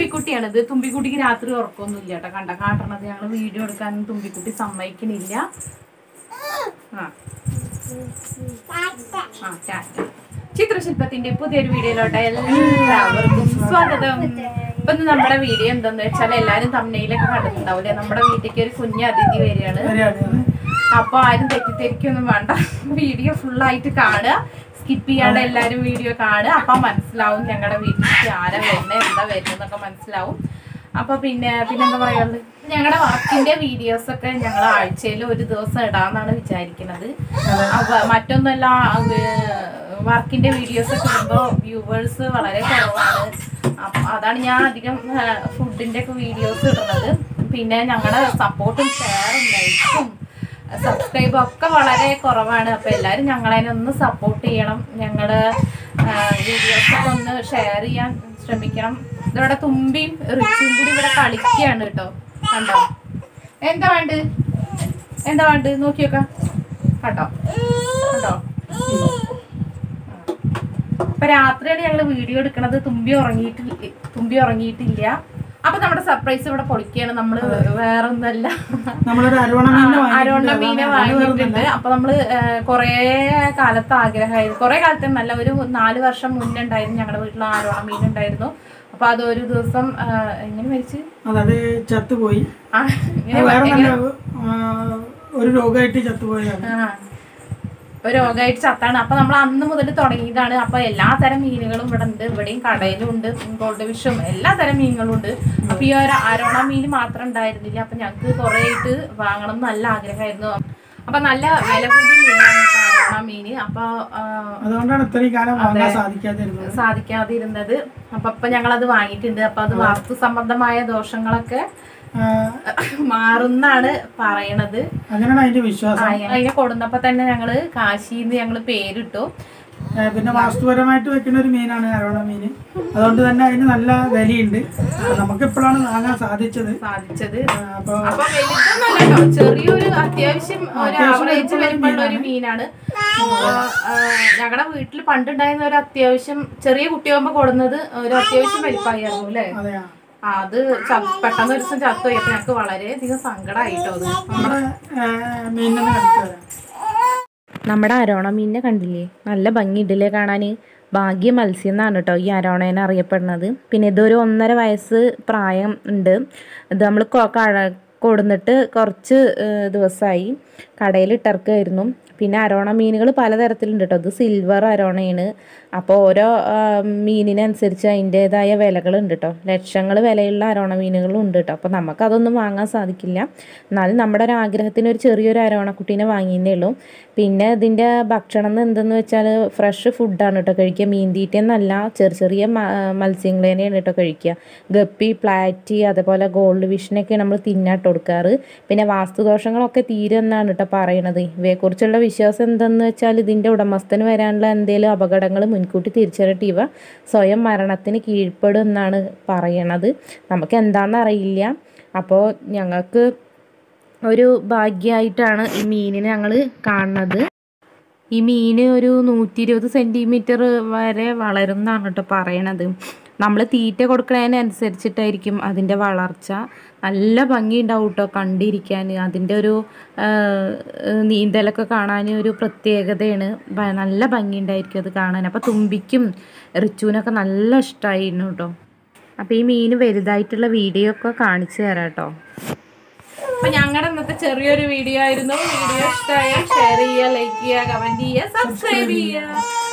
തുമ്പിക്കുട്ടിയാണ് ഇത് തുമ്പിക്കുട്ടിക്ക് രാത്രി ഉറക്കമൊന്നുമില്ല കേട്ടോ കണ്ട കാട്ടണത് ഞങ്ങൾ വീഡിയോ എടുക്കാനും തുമ്പിക്കുട്ടി സമ്മതിക്കണില്ല ആ ആ ടാറ്റ ചിത്രശില്പത്തിന്റെ പുതിയൊരു വീഡിയോയിലോട്ട് എല്ലാവർക്കും സ്വാഗതം ഇപ്പൊ ഇന്ന് നമ്മുടെ വീഡിയോ എന്താന്ന് വെച്ചാൽ എല്ലാരും തമ്മനയിലൊക്കെ കണ്ടിട്ടുണ്ടാവില്ലേ നമ്മുടെ വീട്ടിലേക്ക് ഒരു കുഞ്ഞ് അതിഥി വരികയാണ് വരികയാണ്. അപ്പൊ ആരും തെറ്റിദ്ധരിക്കൊന്നും വേണ്ട വീഡിയോ ഫുൾ ആയിട്ട് കാണുക സ്കിപ്പ് ചെയ്യാണ്ട് എല്ലാരും വീഡിയോ കാണുക അപ്പൊ മനസ്സിലാവും ഞങ്ങളുടെ വീട്ടിലേക്ക് ആരാ വരുന്നത് എന്താ വരുന്നതൊക്കെ മനസ്സിലാവും അപ്പൊ പിന്നെ പിന്നെന്താ പറയുള്ളത് ഞങ്ങളുടെ വർക്കിന്റെ വീഡിയോസ് ഒക്കെ ഞങ്ങൾ ആഴ്ചയിൽ ഒരു ദിവസം ഇടാന്നാണ് വിചാരിക്കുന്നത് അപ്പൊ മറ്റൊന്നല്ല വർക്കിന്റെ വീഡിയോസ് ഒക്കെ ഇടുമ്പോൾ വ്യൂവേഴ്സ് വളരെ കുറവാണ് അപ്പൊ അതാണ് ഞാൻ അധികം ഫുഡിന്റെ ഒക്കെ വീഡിയോസ് ഇടുന്നത് പിന്നെ ഞങ്ങളുടെ സപ്പോർട്ടും ഷെയറും ലൈക്കും സബ്സ്ക്രൈബും ഒക്കെ വളരെ കുറവാണ് അപ്പൊ എല്ലാവരും ഞങ്ങളെ ഒന്ന് സപ്പോർട്ട് ചെയ്യണം ഞങ്ങളുടെ വീഡിയോസ് ഒക്കെ ഒന്ന് ഷെയർ ചെയ്യാൻ ശ്രമിക്കണം ഇതിവിടെ തുമ്പിയും റിച്ചും കൂടി ഇവിടെ കളിക്കുകയാണ് കേട്ടോ കണ്ടോ എന്താ വേണ്ട എന്താ വേണ്ട നോക്കി നോക്കാം കണ്ടോ കണ്ടോ അപ്പൊ രാത്രിയാണ് ഞങ്ങൾ വീഡിയോ എടുക്കണത് തുമ്പി ഉറങ്ങിയിട്ടില്ല തുമ്പി ഉറങ്ങിയിട്ടില്ല അപ്പൊ നമ്മുടെ സർപ്രൈസ് ഇവിടെ പൊളിക്കുകയാണ് നമ്മള് വേറെ ഒന്നല്ല നമ്മളൊരു അരോണ മീനിനെ അരോണ്ട മീനെ വാങ്ങിയിട്ടുണ്ട്. വാങ്ങിയിട്ടുണ്ട് അപ്പൊ നമ്മള് കൊറേ കാലത്ത് ആഗ്രഹമായിരുന്നു കൊറേ കാലത്ത് നല്ല ഒരു നാല് വർഷം മുന്നേ ഉണ്ടായിരുന്നു ഞങ്ങളുടെ വീട്ടിൽ ആരോണ മീൻ ഉണ്ടായിരുന്നു അപ്പൊ അത് ഒരു ദിവസം ആ, എങ്ങനെ മരിച്ച് അതത് ചത്തുപോയി ആ, അത് ഇങ്ങനെ വേറെ നല്ല ആ, ഒരു രോഗമായിട്ട് ചത്തുപോയതാണ് ആ. ഒരു രോഗമായിട്ട് ചത്താണ് അപ്പൊ നമ്മൾ അന്ന് മുതൽ തുടങ്ങിയതാണ് അപ്പൊ എല്ലാ തരം മീനുകളും ഇവിടെ ഉണ്ട് ഇവിടെയും കടയിലും ഉണ്ട് ഗോൾഡ് ഫിഷും എല്ലാ തരം മീനുകളും ഉണ്ട് അപ്പൊ ഈ ഒരു അരോണ മീൻ മാത്രം ഉണ്ടായിരുന്നില്ല അപ്പൊ ഞങ്ങക്ക് കുറെ ആയിട്ട് വാങ്ങണം എന്ന് നല്ല ആഗ്രഹമായിരുന്നു അപ്പൊ നല്ല വില കൂടിയ മീനാണ് കേട്ടോ അരോണ മീന് അപ്പൊ ആ, അതുകൊണ്ടാണ് ഇത്രയും കാലം വാങ്ങാൻ സാധിക്കാതിരുന്നത് സാധിക്കാതിരുന്നത് അപ്പൊ ഇപ്പൊ ഞങ്ങൾ അത് വാങ്ങിയിട്ടുണ്ട് അപ്പൊ അത് വാസ്തു സംബന്ധമായ ദോഷങ്ങളൊക്കെ ആ, മാറുന്നാണ് പറയണത് അങ്ങനെയാണ് അതിന്റെ വിശ്വാസം ആ, അതിനെ കൊടുന്നപ്പോ തന്നെ ഞങ്ങള് കാശിന്ന് ഞങ്ങള് പേരിട്ടു ആ, പിന്നെ വാസ്തുപരമായിട്ട് വെക്കുന്ന ഒരു മീനാണ് അരോണ മീൻ അതുകൊണ്ട് തന്നെ അതിന് നല്ല വിലയുണ്ട് നമുക്ക് ഇപ്പോഴാണ് വാങ്ങാൻ സാധിച്ചത് സാധിച്ചത് ആ, അപ്പൊ അപ്പൊ വലുതൊന്നല്ല കേട്ടോ ചെറിയൊരു അത്യാവശ്യം ഒരു ആവറേജ് വലിപ്പമുള്ള ഒരു മീനാണ് ഞങ്ങളുടെ വീട്ടിൽ പണ്ടുണ്ടായിരുന്ന ഒരു അത്യാവശ്യം ചെറിയ കുട്ടിയാകുമ്പോ കൊടുന്നത് ഒരു അത്യാവശ്യം വലിപ്പമായിരുന്നു അല്ലേ അതെയാ ആ, അത് ച- പെട്ടെന്ന് ഒരു ദിവസം ചത്തുപോയി അപ്പൊ ഞങ്ങക്ക് വളരെയധികം സങ്കടമായിട്ടോ അത് നമ്മുടെ മീനിനെ കണ്ടിട്ട് വരാം നമ്മുടെ അരോണ മീനിനെ കണ്ടില്ലേ നല്ല ഭംഗിയുണ്ടല്ലേ കാണാൻ ഭാഗ്യ മത്സ്യം എന്നാണ് കേട്ടോ ഈ അരോണേനെ അറിയപ്പെടുന്നത് പിന്നെ ഇതൊരു ഒന്നര വയസ്സ് പ്രായം ഉണ്ട് ഇത് നമ്മൾ കൊടുന്നിട്ട് കുറച്ച് ഏഹ്, ദിവസമായി കടയിൽ ഇട്ടിറക്കുമായിരുന്നു പിന്നെ അരോണ മീനുകൾ പലതരത്തിലുണ്ട് കേട്ടോ ഇത് സിൽവർ അരോണയാണ് അപ്പോൾ ഓരോ ആ, മീനിനനുസരിച്ച് അതിൻ്റേതായ വിലകളുണ്ട് കേട്ടോ ലക്ഷങ്ങൾ വിലയുള്ള അരോണ മീനുകളും ഉണ്ട് കേട്ടോ അപ്പോൾ നമുക്കതൊന്നും വാങ്ങാൻ സാധിക്കില്ല എന്നാലും നമ്മുടെ ഒരു ആഗ്രഹത്തിന് ഒരു ചെറിയൊരു അരോണക്കുട്ടീനെ വാങ്ങിയെന്നേ ഉള്ളൂ പിന്നെ ഇതിൻ്റെ ഭക്ഷണം എന്ന് എന്തെന്ന് വെച്ചാൽ ഫ്രഷ് ഫുഡാണ് കേട്ടോ കഴിക്കുക മീൻ തീറ്റയെന്നല്ല ചെറിയ ചെറിയ മ- മത്സ്യങ്ങൾ തന്നെയാണ് കേട്ടോ കഴിക്കുക ഗപ്പി പ്ലാറ്റി അതേപോലെ ഗോൾഡ് വിഷനൊക്കെ നമ്മൾ തിന്നാട്ട് കൊടുക്കാറ് പിന്നെ വാസ്തുദോഷങ്ങളൊക്കെ തീരെ എന്നാണ് കേട്ടോ പറയണത് ഇവയെക്കുറിച്ചുള്ള വിശ്വാസം എന്തെന്ന് വെച്ചാൽ ഇതിൻ്റെ ഉടമസ്ഥന് വരാനുള്ള എന്തെങ്കിലും അപകടങ്ങൾ മുൻകൂട്ടി തിരിച്ചറിഞ്ഞിട്ട് ഇവ സ്വയം മരണത്തിന് കീഴ്പ്പെടും എന്നാണ് പറയണത് നമുക്ക് എന്താണെന്ന് അറിയില്ല അപ്പോൾ ഞങ്ങൾക്ക് ഒരു ഭാഗ്യമായിട്ടാണ് ഈ മീനിനെ ഞങ്ങൾ കാണുന്നത് ഈ മീന് ഒരു നൂറ്റി ഇരുപത് സെൻറ്റിമീറ്റർ വരെ വളരും എന്നാണ് കേട്ടോ പറയണത് നമ്മൾ തീറ്റ കൊടുക്കുന്നതിനനുസരിച്ചിട്ടായിരിക്കും അതിൻ്റെ വളർച്ച നല്ല ഭംഗി ഉണ്ടാവും കേട്ടോ കണ്ടിരിക്കാൻ അതിൻ്റെ ഒരു ആ, നീന്തലൊക്കെ കാണാൻ ഒരു പ്രത്യേകതയാണ് ഭ- നല്ല ഭംഗി ഉണ്ടായിരിക്കും അത് കാണാൻ അപ്പോൾ തുമ്പിക്കും റിച്ചുവിനൊക്കെ നല്ല ഇഷ്ടമായിരുന്നു കേട്ടോ അപ്പോൾ ഈ മീൻ വലുതായിട്ടുള്ള വീഡിയോ ഒക്കെ കാണിച്ചു തരാം കേട്ടോ അപ്പൊ ഞങ്ങളുടെ ഇന്നത്തെ ചെറിയൊരു വീഡിയോ ആയിരുന്നു വീഡിയോ ഇഷ്ടമായ ഷെയർ ചെയ്യുക ലൈക്ക് ചെയ്യുക കമന്റ് ചെയ്യുക സബ്സ്ക്രൈബ് ചെയ്യുക